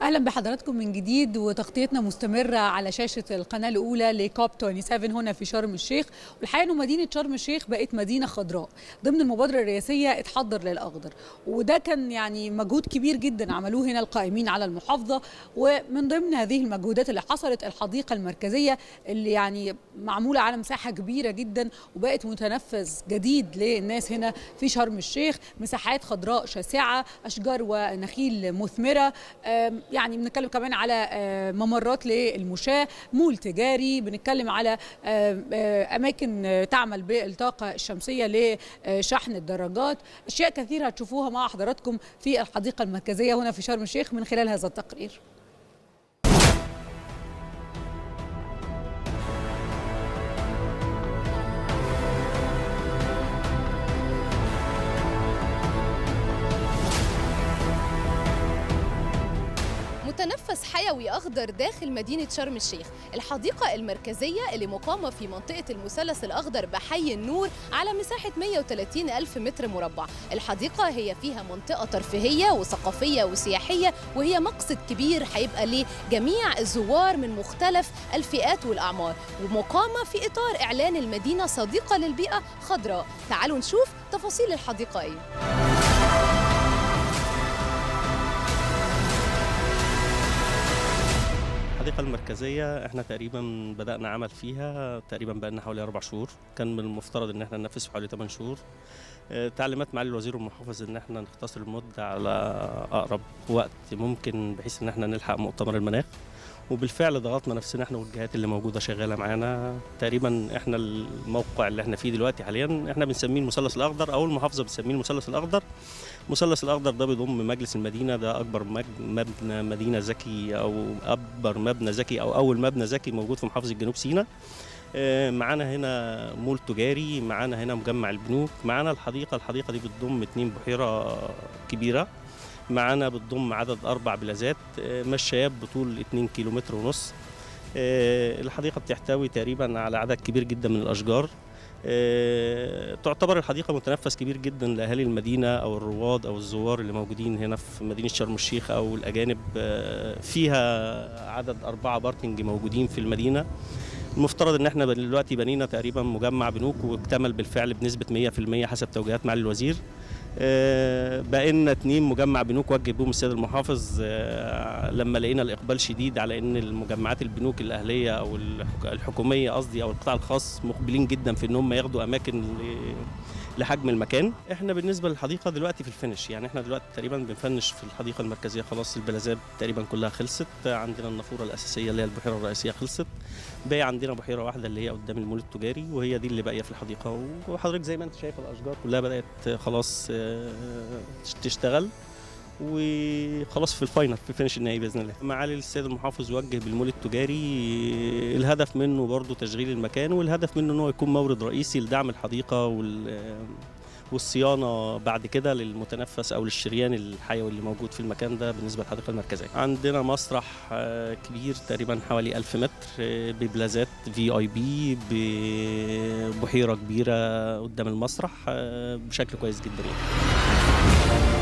اهلا بحضراتكم من جديد وتغطيتنا مستمره على شاشه القناه الاولى لكوب 27 هنا في شرم الشيخ والحقيقه انه مدينه شرم الشيخ بقت مدينه خضراء ضمن المبادره الرئاسيه اتحضر للاخضر وده كان يعني مجهود كبير جدا عملوه هنا القائمين على المحافظه ومن ضمن هذه المجهودات اللي حصلت الحديقه المركزيه اللي يعني معموله على مساحه كبيره جدا وبقت متنفذ جديد للناس هنا في شرم الشيخ مساحات خضراء شاسعه اشجار ونخيل مثمره يعني بنتكلم كمان على ممرات للمشاة مول تجاري بنتكلم على أماكن تعمل بالطاقة الشمسية لشحن الدراجات أشياء كثيرة هتشوفوها مع حضراتكم في الحديقة المركزية هنا في شرم الشيخ من خلال هذا التقرير متنفس حيوي أخضر داخل مدينة شرم الشيخ الحديقة المركزية اللي مقامة في منطقة المثلث الأخضر بحي النور على مساحة 130 ألف متر مربع الحديقة هي فيها منطقة ترفيهية وثقافية وسياحية وهي مقصد كبير هيبقى لجميع الزوار من مختلف الفئات والأعمار ومقامة في إطار إعلان المدينة صديقة للبيئة خضراء تعالوا نشوف تفاصيل الحديقة إيه الحديقة المركزية احنا تقريبا بدأنا عمل فيها تقريبا بقالنا حوالي أربع شهور كان من المفترض ان احنا ننفذ في حوالي 8 شهور اه تعليمات معالي الوزير والمحافظ ان احنا نختصر المدة على أقرب وقت ممكن بحيث ان احنا نلحق مؤتمر المناخ وبالفعل ضغطنا نفسنا احنا والجهات اللي موجوده شغاله معانا تقريبا احنا الموقع اللي احنا فيه دلوقتي حاليا احنا بنسميه المثلث الاخضر او المحافظه بتسميه المثلث الاخضر المثلث الاخضر ده بيضم مجلس المدينه ده اكبر مبنى مدينه ذكي او اكبر مبنى ذكي او اول مبنى ذكي موجود في محافظه جنوب سيناء معانا هنا مول تجاري معانا هنا مجمع البنوك معانا الحديقه الحديقه دي بتضم اتنين بحيره كبيره معانا بتضم عدد أربع بلازات مشايات بطول 2 كيلومتر ونص الحديقة بتحتوي تقريبا على عدد كبير جدا من الأشجار تعتبر الحديقة متنفس كبير جدا لأهالي المدينة أو الرواد أو الزوار اللي موجودين هنا في مدينة شرم الشيخ أو الأجانب فيها عدد أربعة باركنج موجودين في المدينة المفترض ان احنا دلوقتي بنينا تقريبا مجمع بنوك واكتمل بالفعل بنسبه 100% حسب توجيهات معالي الوزير بقى لنا اتنين مجمع بنوك وجه بهم السيد المحافظ لما لقينا الاقبال شديد على ان المجمعات البنوك الاهليه او الحكوميه قصدي او القطاع الخاص مقبلين جدا في ان هم ياخدوا اماكن لحجم المكان احنا بالنسبه للحديقه دلوقتي في الفينش يعني احنا دلوقتي تقريبا بنفنش في الحديقه المركزيه خلاص البلازات تقريبا كلها خلصت عندنا النافوره الاساسيه اللي هي البحيره الرئيسيه خلصت باقي عندنا بحيره واحده اللي هي قدام المول التجاري وهي دي اللي باقيه في الحديقه وحضرتك زي ما انت شايف الاشجار كلها بدات خلاص تشتغل وخلاص في الفاينل في الفينش النهائي باذن الله معالي السيد المحافظ وجه بالمول التجاري الهدف منه برضه تشغيل المكان والهدف منه ان هو يكون مورد رئيسي لدعم الحديقه وال والصيانه بعد كده للمتنفس او للشريان الحيوي اللي موجود في المكان ده بالنسبه للحديقه المركزيه. عندنا مسرح كبير تقريبا حوالي 1000 متر ببلازات في اي بي ببحيره كبيره قدام المسرح بشكل كويس جدا يعني.